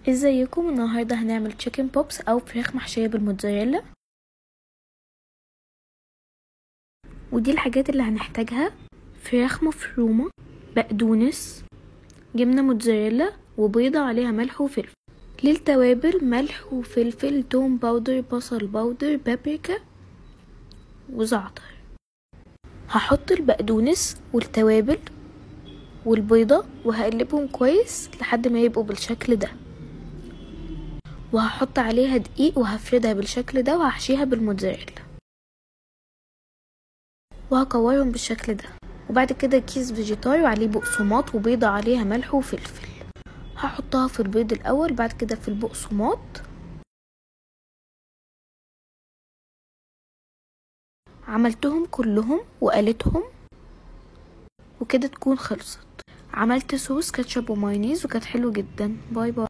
ازيكم النهارده هنعمل تشيكن بوبس او فراخ محشيه بالموتزاريلا ودي الحاجات اللي هنحتاجها فراخ مفرومه بقدونس جبنه موتزاريلا وبيضه عليها ملح وفلفل للتوابل ملح وفلفل توم باودر بصل باودر بابريكا وزعتر هحط البقدونس والتوابل والبيضة وهقلبهم كويس لحد ما يبقوا بالشكل ده وهحط عليها دقيق وهفردها بالشكل ده وهحشيها بالموتزاريلا وهكورهم بالشكل ده وبعد كده كيس فيجيتار وعليه بقسماط وبيضة عليها ملح وفلفل هحطها في البيض الاول بعد كده في البقسماط عملتهم كلهم وقلتهم وكده تكون خلصت عملت صوص كاتشب ومايونيز وكانت حلو جدا باي باي